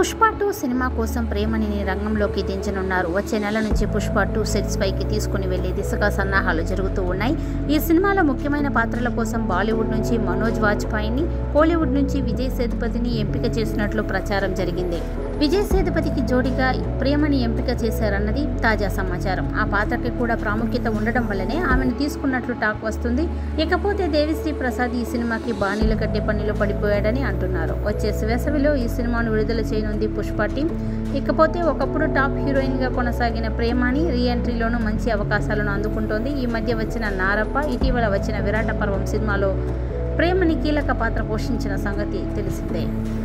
Pushpa two cinema కోసం ప్రేమణిని రంగంలోకి దించనున్నారు వచ్చే నెల నుంచి పుష్ప టూ సెట్స్ పైకి తీసుకుని వెళ్లే దిశగా సన్నాహాలు జరుగుతూ ఉన్నాయి ఈ సినిమాలో ముఖ్యమైన పాత్రల కోసం బాలీవుడ్ నుంచి మనోజ్ వాజ్పేయిని కోలీవుడ్ నుంచి విజయ్ సేతుపతిని ఎంపిక చేసినట్లు ప్రచారం జరిగింది విజయ్ సేతుపతికి జోడిగా ప్రేమని ఎంపిక చేశారన్నది తాజా సమాచారం ఆ పాత్రకి కూడా ప్రాముఖ్యత ఉండడం వల్లనే ఆమెను తీసుకున్నట్లు టాక్ వస్తుంది ఇకపోతే దేవిశ్రీ ప్రసాద్ ఈ సినిమాకి బాణీలు కట్టే పనిలో పడిపోయాడని అంటున్నారు వచ్చే వేసవిలో ఈ సినిమాను విడుదల చేయనుంది పుష్ప టీం ఇకపోతే ఒకప్పుడు టాప్ హీరోయిన్గా కొనసాగిన ప్రేమాని రీ ఎంట్రీలోనూ మంచి అవకాశాలను అందుకుంటోంది ఈ మధ్య వచ్చిన నారప్ప ఇటీవల వచ్చిన విరాట పర్వం సినిమాలో ప్రేమని కీలక పాత్ర పోషించిన సంగతి తెలిసిందే